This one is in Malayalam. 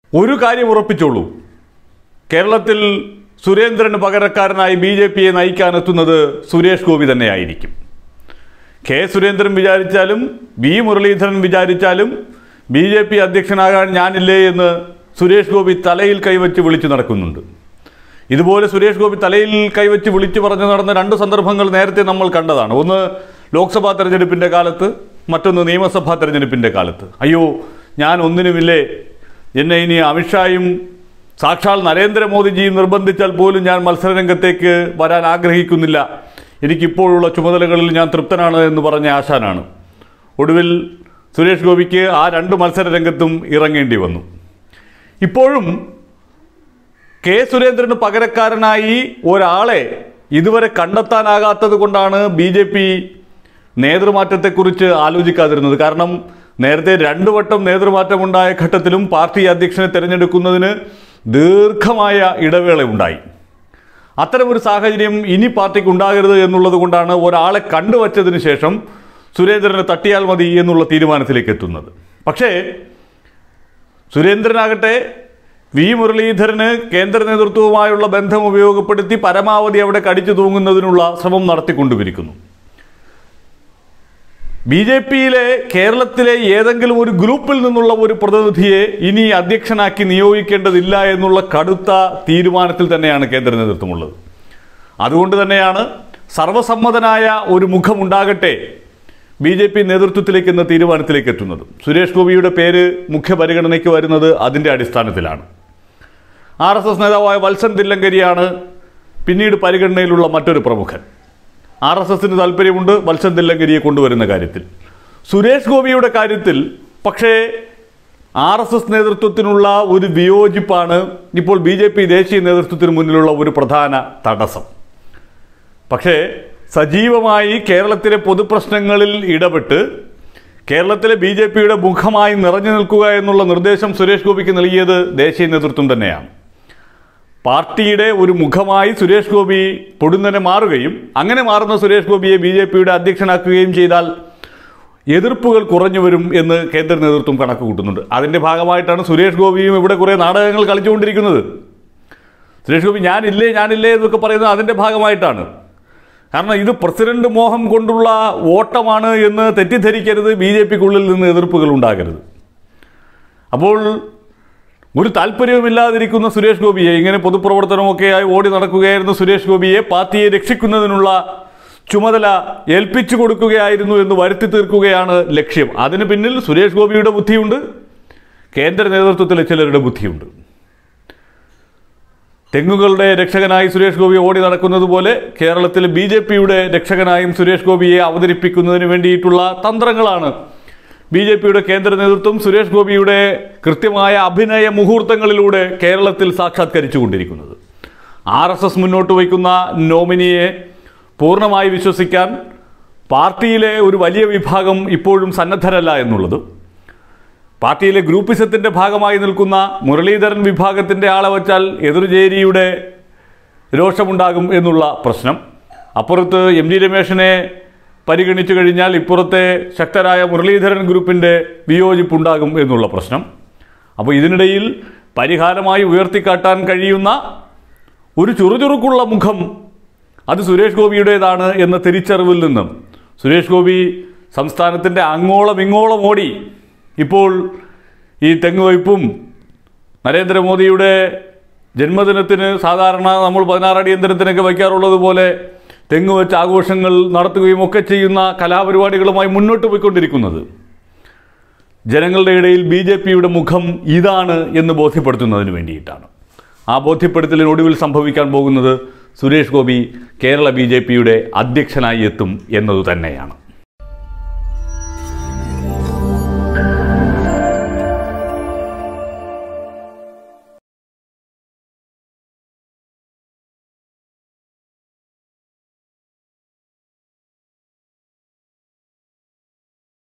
ഒരു കാര്യം ഉറപ്പിച്ചോളൂ കേരളത്തിൽ സുരേന്ദ്രന് പകരക്കാരനായി ബി ജെ പിയെ നയിക്കാനെത്തുന്നത് സുരേഷ് ഗോപി തന്നെയായിരിക്കും കെ സുരേന്ദ്രൻ വിചാരിച്ചാലും വി മുരളീധരൻ വിചാരിച്ചാലും ബി ജെ പി അധ്യക്ഷനാകാൻ ഞാനില്ലേ എന്ന് സുരേഷ് ഗോപി തലയിൽ കൈവച്ച് വിളിച്ചു നടക്കുന്നുണ്ട് ഇതുപോലെ സുരേഷ് ഗോപി തലയിൽ കൈവച്ച് വിളിച്ചു പറഞ്ഞു നടന്ന രണ്ട് സന്ദർഭങ്ങൾ നേരത്തെ നമ്മൾ കണ്ടതാണ് ഒന്ന് ലോക്സഭാ തെരഞ്ഞെടുപ്പിൻ്റെ കാലത്ത് മറ്റൊന്ന് നിയമസഭാ തെരഞ്ഞെടുപ്പിൻ്റെ കാലത്ത് അയ്യോ ഞാൻ ഒന്നിനുമില്ലേ എന്നെ ഇനി അമിത്ഷായും സാക്ഷാൽ നരേന്ദ്രമോദിജിയും നിർബന്ധിച്ചാൽ പോലും ഞാൻ മത്സരരംഗത്തേക്ക് വരാൻ ആഗ്രഹിക്കുന്നില്ല എനിക്കിപ്പോഴുള്ള ചുമതലകളിൽ ഞാൻ തൃപ്തനാണ് എന്ന് പറഞ്ഞ ആശാനാണ് ഒടുവിൽ സുരേഷ് ഗോപിക്ക് ആ രണ്ട് മത്സര രംഗത്തും ഇറങ്ങേണ്ടി വന്നു ഇപ്പോഴും കെ സുരേന്ദ്രന് പകരക്കാരനായി ഒരാളെ ഇതുവരെ കണ്ടെത്താനാകാത്തത് കൊണ്ടാണ് ബി ജെ പി നേതൃമാറ്റത്തെക്കുറിച്ച് ആലോചിക്കാതിരുന്നത് കാരണം നേരത്തെ രണ്ടു വട്ടം നേതൃമാറ്റമുണ്ടായ ഘട്ടത്തിലും പാർട്ടി അധ്യക്ഷനെ തിരഞ്ഞെടുക്കുന്നതിന് ദീർഘമായ ഇടവേള ഉണ്ടായി അത്തരമൊരു സാഹചര്യം ഇനി പാർട്ടിക്ക് ഉണ്ടാകരുത് എന്നുള്ളത് കൊണ്ടാണ് ഒരാളെ കണ്ടുവച്ചതിന് ശേഷം സുരേന്ദ്രനെ തട്ടിയാൽ മതി എന്നുള്ള തീരുമാനത്തിലേക്ക് എത്തുന്നത് പക്ഷേ സുരേന്ദ്രനാകട്ടെ വി മുരളീധരന് കേന്ദ്ര നേതൃത്വവുമായുള്ള ബന്ധം ഉപയോഗപ്പെടുത്തി പരമാവധി അവിടെ കടിച്ചു തൂങ്ങുന്നതിനുള്ള ശ്രമം നടത്തിക്കൊണ്ടുവരിക്കുന്നു ബി ജെ പിയിലെ കേരളത്തിലെ ഏതെങ്കിലും ഒരു ഗ്രൂപ്പിൽ നിന്നുള്ള ഒരു പ്രതിനിധിയെ ഇനി അധ്യക്ഷനാക്കി നിയോഗിക്കേണ്ടതില്ല എന്നുള്ള കടുത്ത തീരുമാനത്തിൽ തന്നെയാണ് കേന്ദ്ര നേതൃത്വമുള്ളത് അതുകൊണ്ട് തന്നെയാണ് സർവസമ്മതനായ ഒരു മുഖമുണ്ടാകട്ടെ ബി ജെ പി നേതൃത്വത്തിലേക്ക് എന്ന തീരുമാനത്തിലേക്ക് എത്തുന്നത് സുരേഷ് ഗോപിയുടെ പേര് മുഖ്യ പരിഗണനയ്ക്ക് വരുന്നത് അതിൻ്റെ അടിസ്ഥാനത്തിലാണ് ആർ എസ് എസ് നേതാവായ വത്സൻ തില്ലങ്കരിയാണ് പിന്നീട് പരിഗണനയിലുള്ള മറ്റൊരു പ്രമുഖൻ ആർ എസ് എസിന് താല്പര്യമുണ്ട് വത്സൻ തില്ലങ്കരിയെ കൊണ്ടുവരുന്ന കാര്യത്തിൽ സുരേഷ് ഗോപിയുടെ കാര്യത്തിൽ പക്ഷേ ആർ എസ് എസ് നേതൃത്വത്തിനുള്ള ഒരു വിയോജിപ്പാണ് ഇപ്പോൾ ബി ജെ പി ദേശീയ നേതൃത്വത്തിന് മുന്നിലുള്ള ഒരു പ്രധാന തടസ്സം പക്ഷേ സജീവമായി കേരളത്തിലെ പൊതുപ്രശ്നങ്ങളിൽ ഇടപെട്ട് കേരളത്തിലെ ബി ജെ പിയുടെ മുഖമായി നിറഞ്ഞു നിൽക്കുക എന്നുള്ള നിർദ്ദേശം സുരേഷ് ഗോപിക്ക് നൽകിയത് ദേശീയ നേതൃത്വം തന്നെയാണ് പാർട്ടിയുടെ ഒരു മുഖമായി സുരേഷ് ഗോപി പൊടുന്നനെ മാറുകയും അങ്ങനെ മാറുന്ന സുരേഷ് ഗോപിയെ ബി ജെ പിയുടെ അധ്യക്ഷനാക്കുകയും ചെയ്താൽ എതിർപ്പുകൾ കുറഞ്ഞു വരും എന്ന് കേന്ദ്ര നേതൃത്വം കണക്ക് കൂട്ടുന്നുണ്ട് അതിൻ്റെ ഭാഗമായിട്ടാണ് സുരേഷ് ഗോപിയും ഇവിടെ കുറേ നാടകങ്ങൾ കളിച്ചുകൊണ്ടിരിക്കുന്നത് സുരേഷ് ഗോപി ഞാനില്ലേ ഞാനില്ലേ എന്നൊക്കെ പറയുന്നത് അതിൻ്റെ ഭാഗമായിട്ടാണ് കാരണം ഇത് പ്രസിഡന്റ് മോഹം കൊണ്ടുള്ള ഓട്ടമാണ് എന്ന് തെറ്റിദ്ധരിക്കരുത് ബി ജെ പിക്കുള്ളിൽ നിന്ന് എതിർപ്പുകൾ ഉണ്ടാകരുത് അപ്പോൾ ഒരു താല്പര്യവുമില്ലാതിരിക്കുന്ന സുരേഷ് ഗോപിയെ ഇങ്ങനെ പൊതുപ്രവർത്തനമൊക്കെയായി ഓടി നടക്കുകയായിരുന്ന സുരേഷ് ഗോപിയെ പാർട്ടിയെ രക്ഷിക്കുന്നതിനുള്ള ചുമതല ഏൽപ്പിച്ചു കൊടുക്കുകയായിരുന്നു എന്ന് വരുത്തി തീർക്കുകയാണ് ലക്ഷ്യം അതിന് പിന്നിൽ സുരേഷ് ഗോപിയുടെ ബുദ്ധിയുണ്ട് കേന്ദ്ര നേതൃത്വത്തിലെ ചിലരുടെ ബുദ്ധിയുണ്ട് തെങ്ങുകളുടെ രക്ഷകനായി സുരേഷ് ഗോപി ഓടി നടക്കുന്നത് പോലെ കേരളത്തിലെ ബി ജെ പിയുടെ രക്ഷകനായും സുരേഷ് ഗോപിയെ അവതരിപ്പിക്കുന്നതിന് വേണ്ടിയിട്ടുള്ള തന്ത്രങ്ങളാണ് ബി ജെ പിയുടെ കേന്ദ്ര നേതൃത്വം സുരേഷ് ഗോപിയുടെ കൃത്യമായ അഭിനയ മുഹൂർത്തങ്ങളിലൂടെ കേരളത്തിൽ സാക്ഷാത്കരിച്ചുകൊണ്ടിരിക്കുന്നത് ആർ എസ് എസ് മുന്നോട്ട് വയ്ക്കുന്ന നോമിനിയെ പൂർണ്ണമായി വിശ്വസിക്കാൻ പാർട്ടിയിലെ ഒരു വലിയ വിഭാഗം ഇപ്പോഴും സന്നദ്ധരല്ല എന്നുള്ളത് പാർട്ടിയിലെ ഗ്രൂപ്പിസത്തിന്റെ ഭാഗമായി നിൽക്കുന്ന മുരളീധരൻ വിഭാഗത്തിന്റെ ആളെ വച്ചാൽ എതിർചേരിയുടെ രോഷമുണ്ടാകും എന്നുള്ള പ്രശ്നം അപ്പുറത്ത് എം ജി രമേശിനെ പരിഗണിച്ചു കഴിഞ്ഞാൽ ഇപ്പുറത്തെ ശക്തരായ മുരളീധരൻ ഗ്രൂപ്പിന്റെ വിയോജിപ്പുണ്ടാകും എന്നുള്ള പ്രശ്നം അപ്പോൾ ഇതിനിടയിൽ പരിഹാരമായി ഉയർത്തിക്കാട്ടാൻ കഴിയുന്ന ഒരു ചുറുചുറുക്കുള്ള മുഖം അത് സുരേഷ് ഗോപിയുടേതാണ് എന്ന തിരിച്ചറിവിൽ നിന്നും സുരേഷ് ഗോപി സംസ്ഥാനത്തിൻ്റെ അങ്ങോളം ഇങ്ങോളം ഓടി ഇപ്പോൾ ഈ തെങ്ങുവയ്പ്പും നരേന്ദ്രമോദിയുടെ ജന്മദിനത്തിന് സാധാരണ നമ്മൾ പതിനാറടി യന്ത്രത്തിനൊക്കെ വയ്ക്കാറുള്ളത് പോലെ തെങ്ങ് വെച്ച് ആഘോഷങ്ങൾ നടത്തുകയും ഒക്കെ ചെയ്യുന്ന കലാപരിപാടികളുമായി മുന്നോട്ട് പോയിക്കൊണ്ടിരിക്കുന്നത് ജനങ്ങളുടെ ഇടയിൽ ബി ജെ പിയുടെ മുഖം ഇതാണ് എന്ന് ബോധ്യപ്പെടുത്തുന്നതിന് വേണ്ടിയിട്ടാണ് ആ ബോധ്യപ്പെടുത്തലിനൊടുവിൽ സംഭവിക്കാൻ പോകുന്നത് സുരേഷ് ഗോപി കേരള ബി ജെ പിയുടെ അധ്യക്ഷനായി എത്തും എന്നതു തന്നെയാണ്